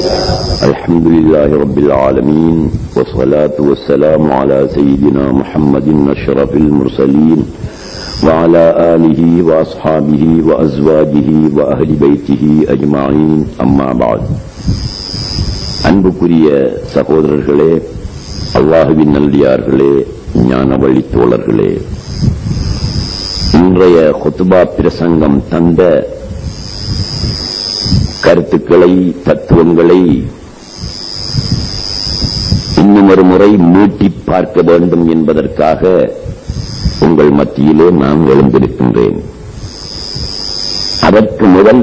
الحمد لله رب العالمين والصلاة والسلام على سيدنا محمد أشرف المرسلين وعلى آله وأصحابه وأزواجه وأهل بيته أجمعين أما بعد அன்புக்குரிய சகோதரர்களே அல்லாஹுவின் நல்லியார்களே ஞான வழி தோழர்களே இன்றைய குத்துபா பிரசங்கம் தந்த கருத்துக்களை தத்துவங்களை இன்னும் ஒரு முறை மீட்டி பார்க்க வேண்டும் என்பதற்காக உங்கள் மத்தியிலே நான் எழுந்திருக்கின்றேன் அதற்கு முதல்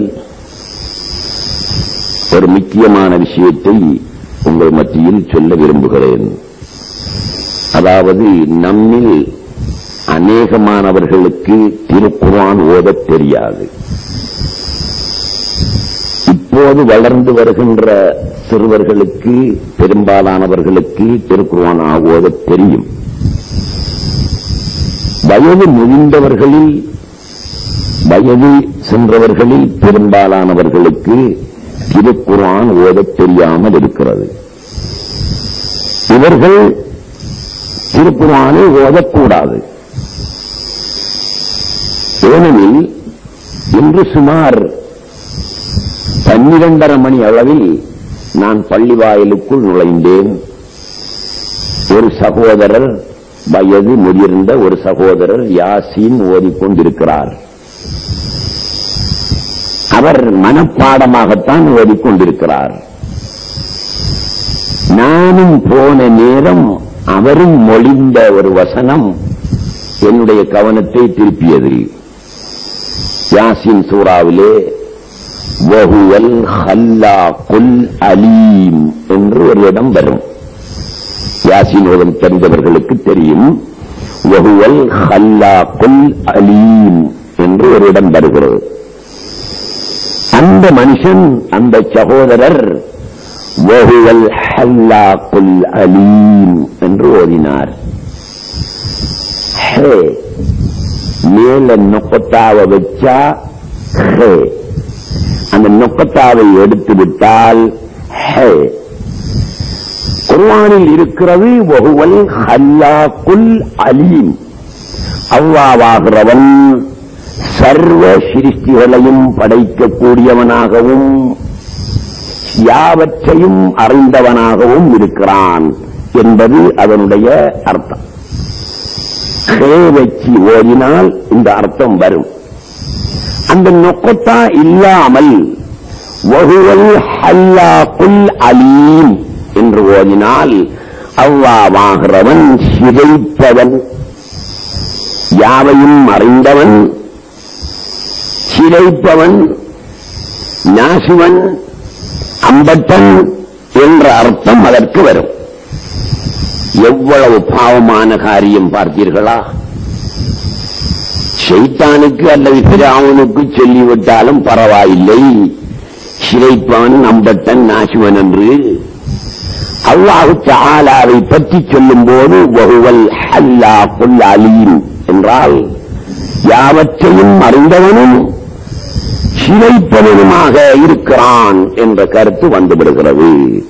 ஒரு முக்கியமான விஷயத்தை உங்கள் மத்தியில் சொல்ல விரும்புகிறேன் அதாவது நம்மில் அநேகமானவர்களுக்கு திருக்குர்ஆன் ஓதத் தெரியாது இப்போது வளர்ந்து வருகின்ற சிறுவர்களுக்கு பெரும்பாலானவர்களுக்கு திருக்குர்ஆன் ஓதத் தெரியும் வயது முதிர்ந்தவர்களில் வயது சென்றவர்களில் பெரும்பாலானவர்களுக்கு திருக்குர்ஆன் ஓதத் தெரியாமல் இருக்கிறது இவர்கள் திருக்குர்ஆனை ஓதக்கூடாது ஏனெனில் இன்று சுமார் பன்னிரண்டரை மணி அளவில் நான் பள்ளி வாயிலுக்குள் நுழைந்தேன் ஒரு சகோதரர் வயது முதிர்ந்த ஒரு சகோதரர் யாசின் ஓதிக்கொண்டிருக்கிறார் அவர் மனப்பாடமாகத்தான் ஓதிக்கொண்டிருக்கிறார் நானும் போன நேரம் அவரும் மொழிந்த ஒரு வசனம் என்னுடைய கவனத்தை திருப்பியது யாசின் சூறாவிலே வஹுவல் ஹல்லாக்குல் அலீம் என்று ஒரு இடம் வரும் யாசின் ஓதம் தெரிந்தவர்களுக்கு தெரியும் வஹுவல் ஹல்லாக்குல் அலீம் என்று ஒரு இடம் வருகிறது அந்த மனுஷன் அந்த சகோதரர் வஹுவல் ஹல்லாக்குல் அலீம் என்று ஓதினார் ஹே மேல நொக்கத்தாவை வச்சா ஹே அந்த நொக்கத்தாவை எடுத்து விட்டால் ஹே குர்ஆனில் இருக்கிறது வஹுவல் ஹல்லாக்குல் அலீம் அல்லாவாகிறவன் சர்வ சிருஷ்டிகளையும் படைக்கக்கூடியவனாகவும் யாவற்றையும் அறிந்தவனாகவும் இருக்கிறான் என்பது அதனுடைய அர்த்தம் ஹே வச்சு ஓதினால் இந்த அர்த்தம் வரும் அந்த நொக்கத்தா இல்லாமல் வகுவல் ஹல்லாக்குல் அலீம் என்று ஓதினால் அவ்வாவாகிறவன் சிதைப்பவன் யாவையும் அறிந்தவன் சிதைப்பவன் நாசுவன் அம்பட்டன் என்ற அர்த்தம் அதற்கு வரும் எவ்வளவு பாவமான காரியம் பார்த்தீர்களா ஷைத்தானுக்கு அல்லது பிராவனுக்கு சொல்லிவிட்டாலும் பரவாயில்லை சிறைப்பான் அம்பட்டன் நாசுவன் என்று அல்லாஹு தாலாவை பற்றி சொல்லும் போது வகுவல் ஹல்லா புல் அலீம் என்றால் யாவற்றையும் அறிந்தவனும் சிறைப்பவனுமாக இருக்கிறான் என்ற கருத்து வந்துவிடுகிறது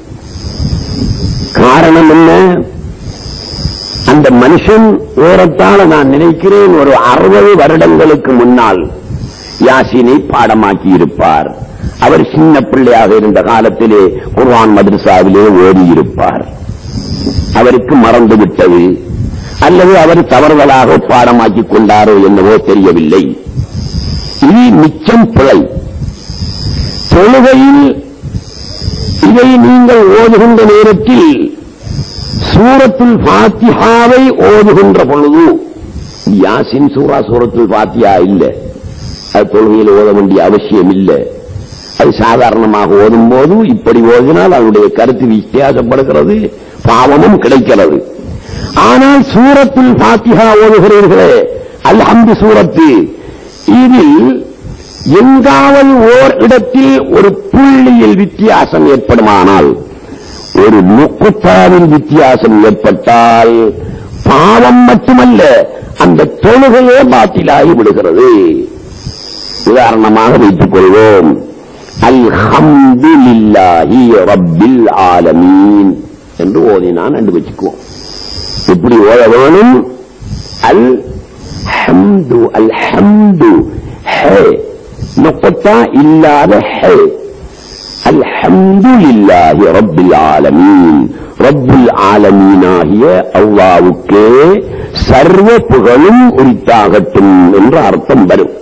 காரணம் என்ன அந்த மனுஷன் ஓரத்தால நான் நினைக்கிறேன் ஒரு அறுபது வருடங்களுக்கு முன்னால் யாசினை பாடமாக்கி இருப்பார் அவர் சின்ன பிள்ளையாக இருந்த காலத்திலே குர்ஆன் மദ്രസാவிலே ஓடியிருப்பார் அவருக்கு மறந்து விட்டது அல்லது அவர் தவறுதலாக பாடமாக்கிக் கொண்டாரோ என்னவோ தெரியவில்லை இது மிச்சம் பிழை தொழுகையில் இதை நீங்கள் ஓதுகின்ற நேரத்தில் சூரத்துல் பாத்தியாவை ஓதுகின்ற பொழுது யாசின் சூரா சூரத்துல் பாத்தியா இல்ல அது தொழுகையில் ஓத வேண்டிய அவசியம் இல்லை அது சாதாரணமாக ஓதும் போது இப்படி ஓதினால் அதனுடைய கருத்து வித்தியாசப்படுகிறது பாவமும் கிடைக்கிறது ஆனால் சூரத்துல் பாத்தியா ஓதுகிறீர்களே அல்ஹம்து சூரத்து இதில் எங்காவது ஓர் இடத்தில் ஒரு புள்ளியில் வித்தியாசம் ஏற்படுமானால் ஒரு நுக்குத்தாவில் வித்தியாசம் ஏற்பட்டால் பாவம் மட்டுமல்ல அந்த தொழுகையே பாத்திலாகி விடுகிறது உதாரணமாக வைத்துக் கொள்வோம் அல்ஹம்துலில்லாஹி ரப்பில் ஆலமீன் என்று ஓதினான் என்று வச்சுக்குவோம் இப்படி ஓத வேணும் அல் ஹம்து அல் ஹம்து ஹே நுக்கத்தா இல்லாத ஹே அல்ஹம்துலில்லாஹி ரப்பில் ஆலமீன் ரப்புல் ஆலமீனாகிய அல்லாவுக்கே சர்வ புகழும் உரித்தாகட்டும் என்ற அர்த்தம் வரும்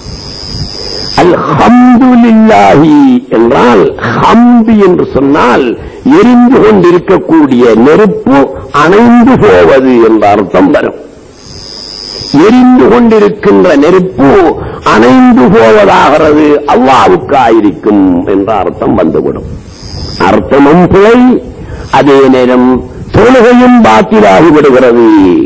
அல்ஹம்துலில்லாஹி என்றால் ஹம்து என்று சொன்னால் எரிந்து கொண்டிருக்கக்கூடிய நெருப்பு அணைந்து போவது என்ற அர்த்தம் வரும் எரிந்து கொண்டிருக்கின்ற நெருப்பு அணைந்து போவதாகிறது அல்லாவுக்காயிருக்கும் என்ற அர்த்தம் வந்துவிடும் அர்த்தமும் பிழை அதே நேரம் தொழுகையும் பாத்திலாகி விடுகிறது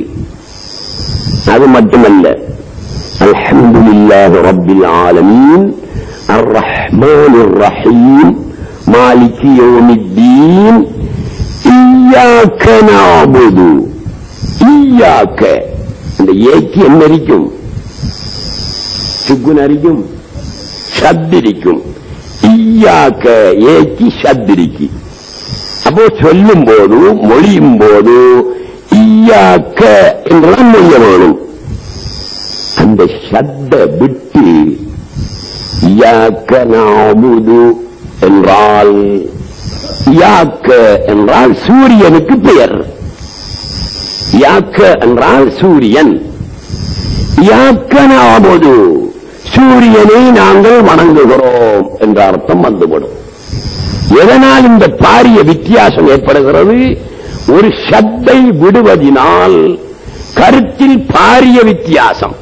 அது மட்டுமல்ல அல்ஹம்துலில்லாஹி ரப்பில் ஆலமீன் الرحمن الرحيم مالك يوم الدين إياك نعبد إياك இந்த ஏக்கு என்ன இருக்கும் சுக்குன் அரிக்கும் ஷத்திரிக்கும் ஈயாக்க ஏக்கி ஷத்திரிக்கு அப்போ சொல்லும் போது மொழியும் போது ஈயாக்க என்றெல்லாம் மொழிய வேணும் அந்த ஷத்த விட்டு இயாக்க நாமுது என்றால் யாக்க என்றால் சூரியனுக்கு பெயர் யாக்க என்றால் சூரியன் யாக்க நாமுது சூரியனை நாங்கள் வணங்குகிறோம் என்ற அர்த்தம் வந்துவிடும் எதனால் இந்த பாரிய வித்தியாசம் ஏற்படுகிறது ஒரு சத்தை விடுவதினால் கருத்தில் பாரிய வித்தியாசம்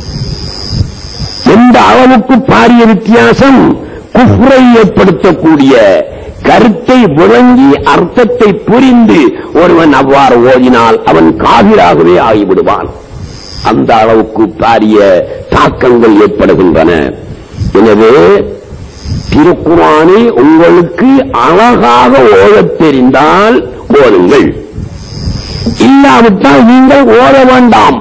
எந்த அளவுக்கு பாரிய வித்தியாசம் குஃப்ரை ஏற்படுத்தக்கூடிய கருத்தை விளங்கி அர்த்தத்தை புரிந்து ஒருவன் அவ்வாறு ஓதினால் அவன் காவிராகவே ஆகிவிடுவான் அந்த அளவுக்கு பாரிய தாக்கங்கள் ஏற்படுகின்றன எனவே திருக்குறானை உங்களுக்கு அழகாக ஓதத் தெரிந்தால் ஓதுங்கள் இல்லாவிட்டால் நீங்கள் ஓத வேண்டாம்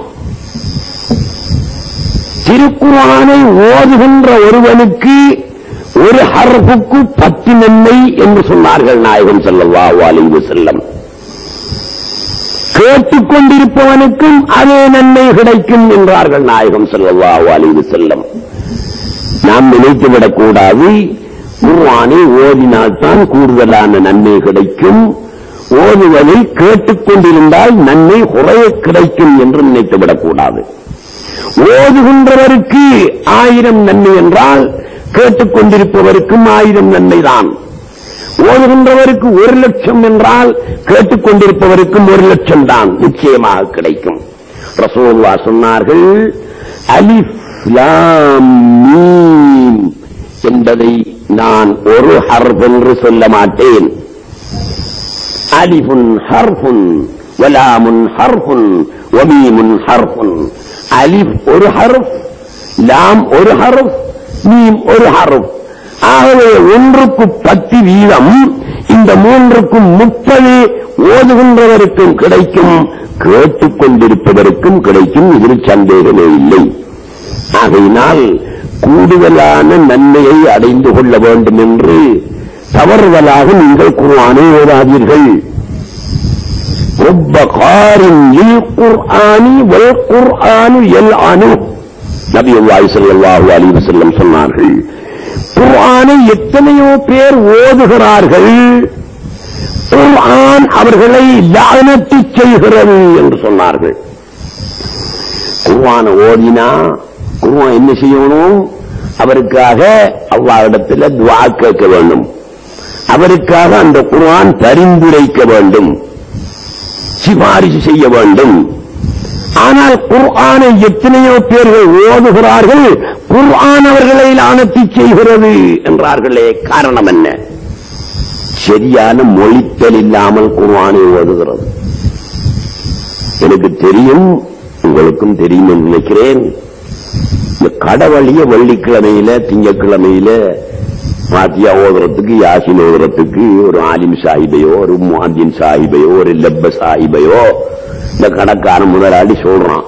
திருக்குறானை ஓதுகின்ற ஒருவனுக்கு ஒரு ஹர்ஃபுக்கு பத்து நன்மை என்று சொன்னார்கள் நாயகன் ஸல்லல்லாஹு அலைஹி வஸல்லம் கேட்டுக்கொண்டிருப்பவனுக்கும் அதே நன்மை கிடைக்கும் என்றார்கள் நாயகம் ஸல்லல்லாஹு அலைஹி வஸல்லம் நாம் நினைத்துவிடக் கூடாது குர்ஆனை ஓதினால்தான் கூடுதலான நன்மை கிடைக்கும் ஓதுவதை கேட்டுக்கொண்டிருந்தால் நன்மை குறைய கிடைக்கும் என்று நினைத்துவிடக் கூடாது ஓதுகின்றவருக்கு ஆயிரம் நன்மை என்றால் கேட்டுக்கொண்டிருப்பவருக்கும் ஆயிரம் நன்மைதான் ஓதுகின்றவருக்கு ஒரு லட்சம் என்றால் கேட்டுக்கொண்டிருப்பவருக்கும் ஒரு லட்சம் தான் நிச்சயமாக கிடைக்கும் ரசூல்லா சொன்னார்கள் அலிஃப் லாம் மீம் என்பதை நான் ஒரு ஹர்ஃப் என்று சொல்ல மாட்டேன் அலிஃபுன் ஹர்ஃபுன் வலாமுன் ஹர்ஃபுன் வமீமுன் ஹர்ஃபுன் அலிஃப் ஒரு ஹர்ஃப் லாம் ஒரு ஹர்ஃப் மீம் ஒரு ஹர்ஃப் ஆகவே ஒன்றுக்கு பத்து வீதம் இந்த மூன்றுக்கும் முப்பது ஓதுகின்றவருக்கும் கிடைக்கும் கேட்டுக்கொண்டிருப்பவருக்கும் கிடைக்கும் இதில் சந்தேகமே இல்லை ஆகையினால் கூடுதலான நன்மையை அடைந்து கொள்ள வேண்டும் என்று தவறுதலாக நீங்கள் குர்ஆனை ஓதாதீர்கள் رب قار للقرآن والقرآن يلعن நபி அல்லாஹ் ஸல்லல்லாஹு அலைஹி வஸல்லம் சொன்னார்கள் குர்ஆனை எத்தனையோ பேர் ஓதுகிறார்கள் குர்ஆன் அவர்களை லானத்து செய்கிறது என்று சொன்னார்கள் குர்ஆனை ஓதினா குர்ஆன் என்ன செய்யணும் அவருக்காக அல்லாஹ்விடத்தில் துஆ கேட்க வேண்டும் அவருக்காக அந்த குர்ஆன் பரிந்துரைக்க வேண்டும் சிபாரிசு செய்ய வேண்டும் ஆனால் குர்ஆனை எத்தனையோ பேர்கள் ஓதுகிறார்கள் குர்ஆன் அவர்களை லானத்தி செய்கிறது என்றார்களே காரணம் என்ன சரியான மொழித்தல் இல்லாமல் குர்ஆனை ஓதுகிறது எனக்கு தெரியும் உங்களுக்கும் தெரியும் என்று நினைக்கிறேன் இந்த கடவழிய வெள்ளிக்கிழமையில திங்கக்கிழமையில பாத்தியா ஓதுறதுக்கு யாசின் ஓதுறதுக்கு ஒரு ஆலிம் சாஹிபையோ ஒரு முஹாந்தின் சாஹிபையோ ஒரு லெப்ப சாஹிபையோ இந்த கடைக்கார முதலாளி சொல்றான்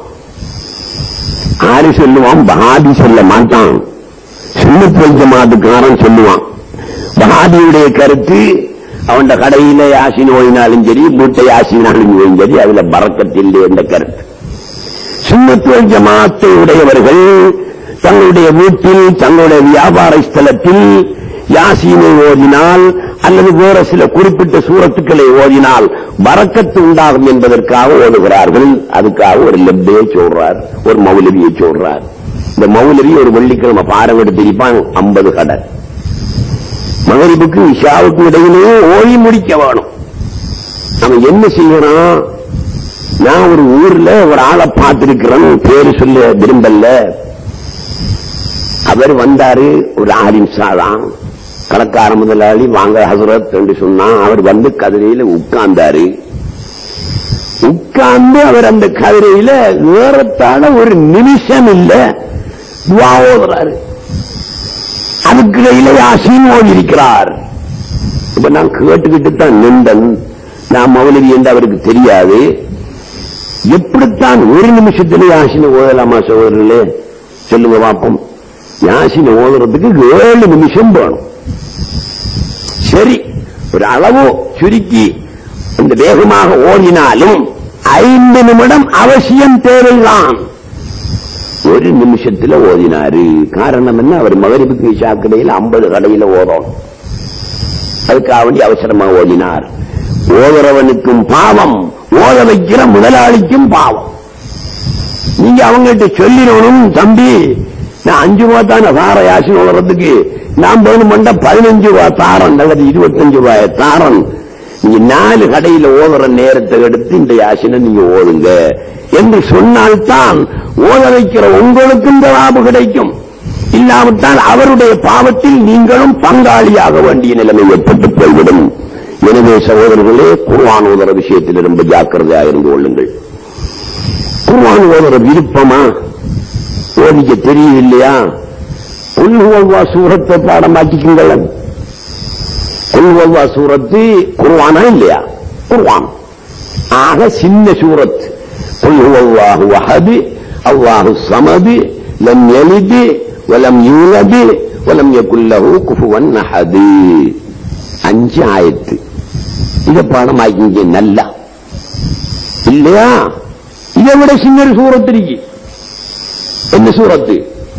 ஆறு சொல்லுவான் பஹாதி சொல்ல மாட்டான் சுண்ணத் வல் ஜமாத்துக்காரன் சொல்லுவான் வஹாபியுடைய கருத்து அவன் கடையில யாசின் ஓயினாலும் சரி மூட்டை யாசினாலும் சரி அதுல பறக்கத்தில்லை என்ற கருத்து சுண்ணத்துவ ஜமாத்தை உடையவர்கள் தங்களுடைய வீட்டில் தங்களுடைய வியாபார ஸ்தலத்தில் யாசீனை ஓதினால் அல்லது வேற சில குறிப்பிட்ட சூரத்துக்களை ஓதினால் பறக்கத்து உண்டாகும் என்பதற்காக ஓதுகிறார்கள் அதுக்காக ஒரு லெப்டையை சொல்றார் ஒரு மௌலவியை சொல்றார் இந்த மௌலவி ஒரு வெள்ளிக்கிழமை பாடம் எடுத்திருப்பான் ஐம்பது கடை மகரிபுக்கு இஷாவுக்கு இடையிலேயே ஓதி முடிக்க வேணும் அவன் என்ன செய்யறான் நான் ஒரு ஊர்ல ஒரு ஆளை பார்த்திருக்கிறேன் பேரு சொல்ல விரும்பல அவர் வந்தாரு ஒரு ஆரின் சாதான் கலக்கார முதலாளி வாங்க ஹசரத் என்று சொன்னான் அவர் வந்து கதிரையில உட்கார்ந்தாரு உட்கார்ந்து அவர் அந்த கதிரையில ஏறத்தாழ ஒரு நிமிஷம் இல்ல துவா ஓதுறாரு அதுக்கு இடையில யாசின் ஓடி இருக்கிறார் இப்ப நான் கேட்டுக்கிட்டு தான் நின்றன் நான் மௌலவி என்று அவருக்கு தெரியாது எப்படித்தான் ஒரு நிமிஷத்துல யாசினை ஓதலாமா சகோதரர்களே சொல்லுங்க பாப்போம் யாசினை ஓதுறதுக்கு ஏழு நிமிஷம் வேணும் சரி ஒரு அளவு சுருக்கி இந்த வேகமாக ஓடினாலும் ஐந்து நிமிடம் அவசியம் தேவைதான் ஒரு நிமிஷத்துல ஓதினாரு காரணம் என்ன அவர் மகரிபுக்கு இஷா கடையில் ஐம்பது கடையில ஓதணும் அதுக்காக வேண்டி அவசரமா ஓதினார் ஓதுறவனுக்கும் பாவம் ஓத வைக்கிற முதலாளிக்கும் பாவம் நீங்க அவங்ககிட்ட சொல்லிடணும் தம்பி நான் அஞ்சு ரூபா தானே தார யாசின் ஓதுறதுக்கு நான் வேணுமெண்டா பதினஞ்சு ரூபா தாரன் அல்லது இருபத்தஞ்சு ரூபாய் தாரன் நீங்க நாலு கடையில ஓதுற நேரத்தை எடுத்து இந்த யாசினை நீங்க ஓதுங்க என்று சொன்னால்தான் ஓத வைக்கிற உங்களுக்கும் இந்த லாபம் கிடைக்கும் இல்லாவிட்டால் அவருடைய பாவத்தில் நீங்களும் பங்காளியாக வேண்டிய நிலைமை ஏற்பட்டு போய்விடும் எனவே சகோதரர்களே குர்ஆன் ஓதுற விஷயத்தில் ரொம்ப ஜாக்கிரதையாக இருந்து கொள்ளுங்கள் குர்ஆன் ஓதுற விருப்பமா ஓதிக்க தெரியுது இல்லையா குல்வா சூரத்தை பாடமாக்கிக்குங்கள் குல்வா சூரத்து குர்வானா இல்லையா குர்வான் ஆக சின்ன சூரத் குல்ஹுவல்லாஹு வஹது அல்லாஹு சமது லம் யலிது வலம் யூலது வலம் யகுல்லஹு குஃபுவன் அஹது அஞ்சு ஆயத்து இத பாடமாக்கிங்க நல்லா இல்லையா இதை விட சின்ன ஒரு சூரத்து இருக்கு என்ன சூரத்து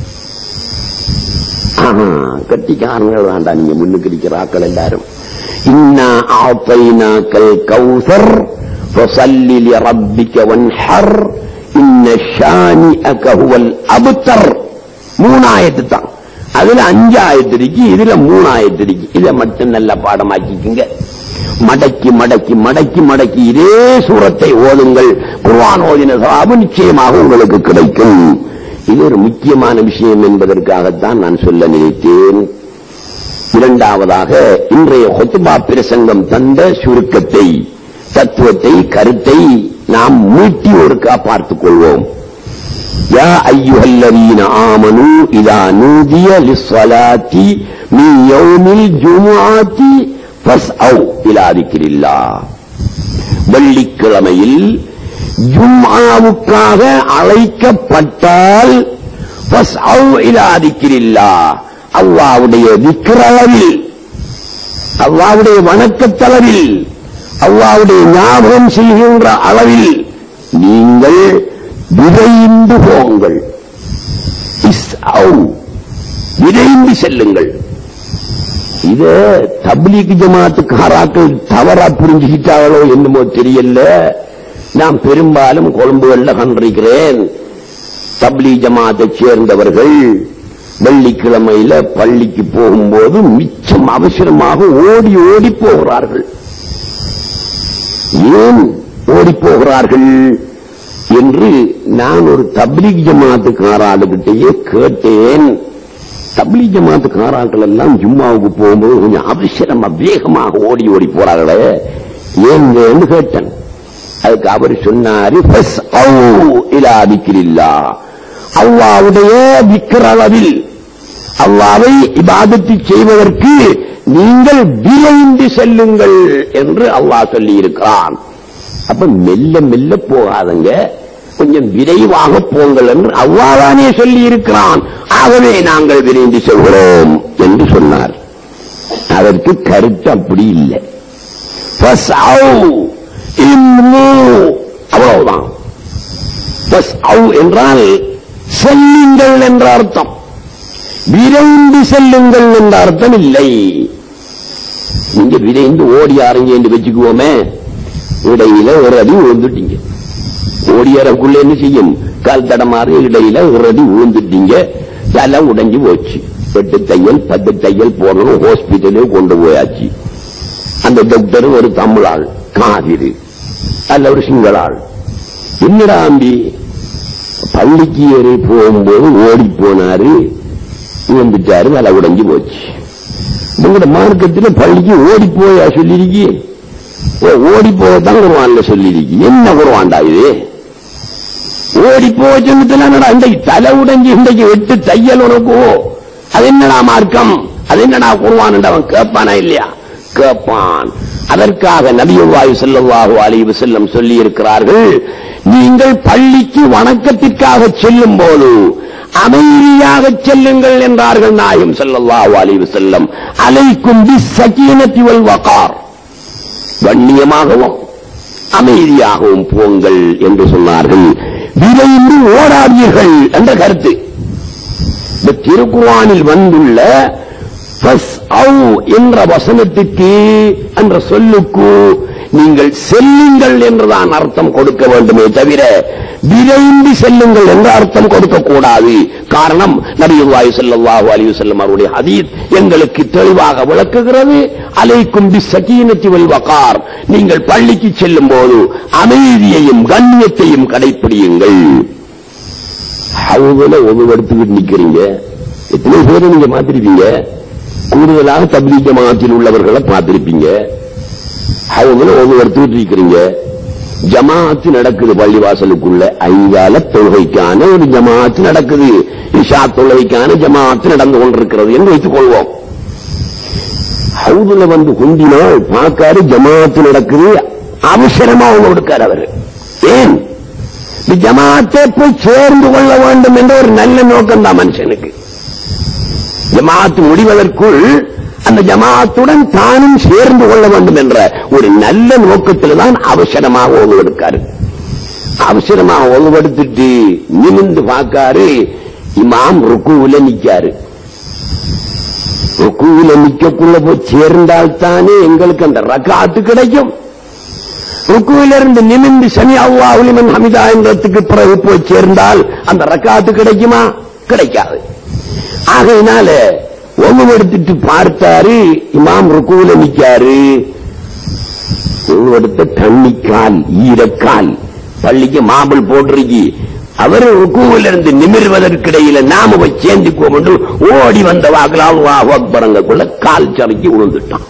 ஆஹா, கட்டிக்காரங்கள் வேண்டாம் நீங்க முன்னுக்கு இருக்கிற ஆக்கள் எல்லாரும் இன்னா ஆத்தைனாக்கல் கௌசர் ஃபஸல்லி லிரப்பிக வன்ஹர் இன்ன ஷானிஅக ஹுவல் அப்தர் மூணாயத்து தான் அதுல அஞ்சு ஆயத்து இருக்கு இதுல மூணு ஆயத்து இருக்கு இதை மட்டும் நல்ல பாடமாக்கிக்குங்க மடக்கி மடக்கி மடக்கி மடக்கி இதே சூரத்தை ஓதுங்கள் குர்ஆன் ஓதின சவாபு நிச்சயமாக உங்களுக்கு கிடைக்கும் இது ஒரு முக்கியமான விஷயம் என்பதற்காகத்தான் நான் சொல்ல நினைத்தேன் இரண்டாவதாக இன்றைய ஹொத்துபா பிரசங்கம் தந்த சுருக்கத்தை தத்துவத்தை கருத்தை நாம் மீட்டி ஒருக்கா பார்த்துக் கொள்வோம் யா ஐயுஹல்லதீன ஆமனு இதா நூதிய லிஸ்ஸலாத்தி மின் யௌமில் ஜுமுஆத்தி ஃபஸ்அவ் இலா திக்ரில்லாஹ் வெள்ளிக்கிழமையில் ஜும்ஆவுக்காக அழைக்கப்பட்டால் ஃபஸ்அவ் இலா திக்ரில்லாஹ் அல்லாஹ்வுடைய திக்ரளவில் அல்லாஹ்வுடைய வணக்கத்தளவில் அல்லாஹ்வுடைய ஞாபகம் செய்கின்ற அளவில் நீங்கள் விரைந்து போங்கள் இஸ்அவ் விரைந்து செல்லுங்கள் இத தப்லீக் ஜமாத்துக்காராக்கள் தவறா புரிஞ்சுக்கிட்டாங்களோ என்னமோ தெரியல நான் பெரும்பாலும் கொழும்புகள்ல கண்டிருக்கிறேன் தப்லீ ஜமாத்தை சேர்ந்தவர்கள் வெள்ளிக்கிழமையில பள்ளிக்கு போகும்போது மிச்சம் அவசரமாக ஓடி ஓடி போகிறார்கள் ஏன் ஓடி போகிறார்கள் என்று நான் ஒரு தப்லீக் ஜமாத்துக்காராளுகிட்டயே கேட்டேன் தப்லீக் ஜமாத்துக்காராக்கள் எல்லாம் ஜும்மாவுக்கு போகும்போது கொஞ்சம் அவசரமா வேகமாக ஓடி ஓடி போறாங்களே ஏன்னு கேட்டேன் அதுக்கு அவர் சொன்னாரு இலா திக்ரில்லா அல்லாவுடைய திக்ரளவில் அல்லாவை இபாதத்து செய்வதற்கு நீங்கள் விரைந்து செல்லுங்கள் என்று அல்லாஹ் சொல்லி இருக்கிறான் அப்ப மெல்ல மெல்ல போகாதங்க கொஞ்சம் விரைவாக போங்கள் என்று அவ்வாறானே சொல்லி இருக்கிறான் ஆகவே நாங்கள் விரைந்து செல்கிறோம் என்று சொன்னார் அதற்கு கருத்து அப்படி இல்லை ஃபஸ்அவ் இம்னு அவ்வளவுதான் ஃபஸ்அவ் என்றால் செல்லுங்கள் என்ற அர்த்தம் விரைந்து செல்லுங்கள் என்ற அர்த்தம் இல்லை நீங்க விரைந்து ஓடி ஆரஞ்சு என்று வச்சுக்குவோமே இடையில ஒரு அடி விழுந்துட்டீங்க ஓடியறக்குள்ள என்ன செய்யும் கால் தடமாறு இடையில ஒரு அடி விழுந்துட்டீங்க தலை உடைஞ்சு போச்சு எட்டு தையல் பத்து தையல் போடணும் ஹாஸ்பிட்டலுக்கு கொண்டு போயாச்சு அந்த டாக்டர் ஒரு தமிழாள் காவிரி அல்ல ஒரு சிங்களாள் என்னடா அம்பி பள்ளிக்கு ஏறி போகும்போது ஓடி போனாரு வந்துட்டாரு தலை உடைஞ்சு போச்சு உங்களோட மார்க்கத்தில் பள்ளிக்கு ஓடி போயா சொல்லிருக்கி ஓடி போதான் குருவான்ல சொல்லிருக்கு என்ன குருவான்டா இது ஓடி போக சொன்னதுல இன்றைக்கு தலை உடைஞ்சு இன்றைக்கு எட்டு தையல் உனக்கு அது என்னடா மார்க்கம் அது என்னடா குருவான் அவன் கேட்பானா இல்லையா கேட்பான் அதற்காக நபியுல்லாஹி ஸல்லல்லாஹு அலைஹி வஸல்லம் சொல்லி இருக்கிறார்கள் நீங்கள் பள்ளிக்கு வணக்கத்திற்காக செல்லும் போது அமைதியாக செல்லுங்கள் என்றார்கள் நாயும் ஸல்லல்லாஹு அலைஹி வஸல்லம் அலைக்கும் பிஸ்ஸகீனத்தி வல் வகார் கண்ணியமாகவும் அமைதியாகவும் போங்கள் என்று சொன்னார்கள் விரைந்து ஓடாதீர்கள் என்ற கருத்து இந்த திருக்குறானில் வந்துள்ள ஃபஸ்அவ் என்ற வசனத்திற்கு என்ற சொல்லுக்கு நீங்கள் செல்லுங்கள் என்றுதான் அர்த்தம் கொடுக்க வேண்டுமே தவிர விரைந்து செல்லுங்கள் என்ற அர்த்தம் கொடுக்க கூடாது காரணம் நபியுல்லாஹி ஸல்லல்லாஹு அலைஹி வஸல்லம் அவருடைய ஹதீஸ் எங்களுக்கு தெளிவாக விளக்குகிறது அலைக்கும் பிஸ்ஸகீனத்தி வல் வகார் நீங்கள் பள்ளிக்கு செல்லும் போது அமைதியையும் கண்ணியத்தையும் கடைப்பிடியுங்கள் ஹவுதுல ஒவ்வொருத்துக்கிட்டு நிக்கிறீங்க எத்தனை பேரை நீங்க பார்த்திருப்பீங்க கூடுதலாக தப்லீக் ஜமாத்தில் உள்ளவர்களை பார்த்திருப்பீங்க ஹவுதுல ஒவ்வொருத்துக்கிட்டு இருக்கிறீங்க ஜமாத்து நடக்குது பள்ளிவாசலுக்குள்ள ஐங்கால தொழுகைக்கான ஒரு ஜமாத்து நடக்குது இஷா தொழுகைக்கான ஜமாத்து நடந்து கொண்டிருக்கிறது என்று வைத்துக் கொள்வோம் ஹவுதுல வந்து குந்தினால் பார்க்காரு ஜமாத்து நடக்குது அவசரமா அவங்க கொடுக்காரு அவரு ஏன் இந்த ஜமாத்தை போய் சேர்ந்து கொள்ள வேண்டும் என்ற ஒரு நல்ல நோக்கம் தான் மனுஷனுக்கு ஜமாத்து முடிவதற்குள் அந்த ஜமாத்துடன் தானும் சேர்ந்து கொள்ள வேண்டும் என்ற ஒரு நல்ல நோக்கத்தில் தான் அவசரமாக ஒழுவெடுக்காரு அவசரமாக ஒழுவெடுத்துட்டு நிமிந்து பார்க்காரு இமாம் ருக்குவில நிக்காரு ருக்குவில நிக்கக்குள்ள போய் சேர்ந்தால் தானே எங்களுக்கு அந்த ரகாத்து கிடைக்கும் ருக்குவிலிருந்து நிமிந்து சனி அல்லாஹுலிமன் ஹமிதா என்றதுக்கு பிறகு போய் சேர்ந்தால் அந்த ரக்காத்து கிடைக்குமா கிடைக்காது ஆகையினால ஒண்ணு எடுத்துட்டு பார்த்தாரு இமாம் ருக்குவில நிக்காரு எடுத்த தண்ணிக்கால் ஈரக்கால் பள்ளிக்கு மாபிள் போட்டிருக்கி அவர் ருக்குவில் இருந்து நிமிர்வதற்கிடையில நாம போய் சேர்ந்துக்குவோம் என்று ஓடி வந்த வாக்கலால் அக்பரங்கக்குள்ள கால் சறுக்கி விழுந்துட்டான்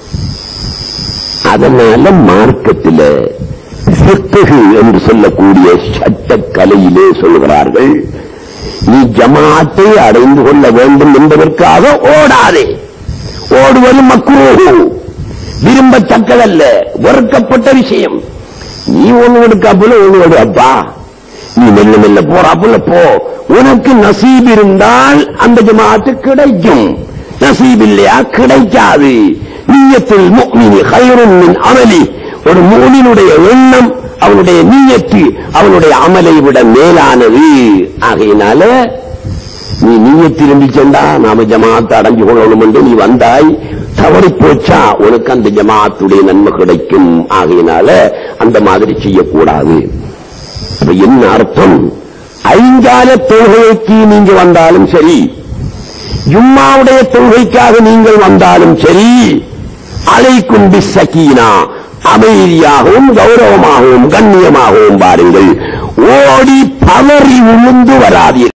அதனால மார்க்கத்தில சித்தகு என்று சொல்லக்கூடிய சட்ட கலையிலே சொல்கிறார்கள் நீ ஜமாத்தை அடைந்து கொள்ள வேண்டும் என்பதற்காக ஓடாதே ஓடுவது மக்குரோகு விரும்பத்தக்கதல்ல வெறுக்கப்பட்ட விஷயம் நீ ஒண்ணு எடுக்காப்புல ஒண்ணு எடு அப்பா நீ மெல்ல மெல்ல போறாப்புல போ உனக்கு நசீப் இருந்தால் அந்த ஜமாத்து கிடைக்கும் நசீப் இல்லையா கிடைக்காது நீயத்தில் முக்மினி ஹைருன் மின் அமலி ஒரு மூலினுடைய எண்ணம் அவனுடைய நீயத்து அவனுடைய அமலை விட மேலானது ஆகையினால நீ நீயத்து இருந்துச்சண்டா நாம ஜமாத்து அடைஞ்சு கொள்ளணும் என்று நீ வந்தாய் தவறி போச்சா உனக்கு அந்த ஜமாத்துடைய நன்மை கிடைக்கும் ஆகையினால அந்த மாதிரி செய்யக்கூடாது அப்ப என்ன அர்த்தம் ஐங்கால தொழுகைக்கு நீங்க வந்தாலும் சரி ஜும்மாவுடைய தொழுகைக்காக நீங்கள் வந்தாலும் சரி அலைக்கும் பிசக்கீனா அமைதியாகவும் கௌரவமாகவும் கண்ணியமாகவும் பாருங்கள் ஓடி பவறி உளுந்து வராதீர்கள்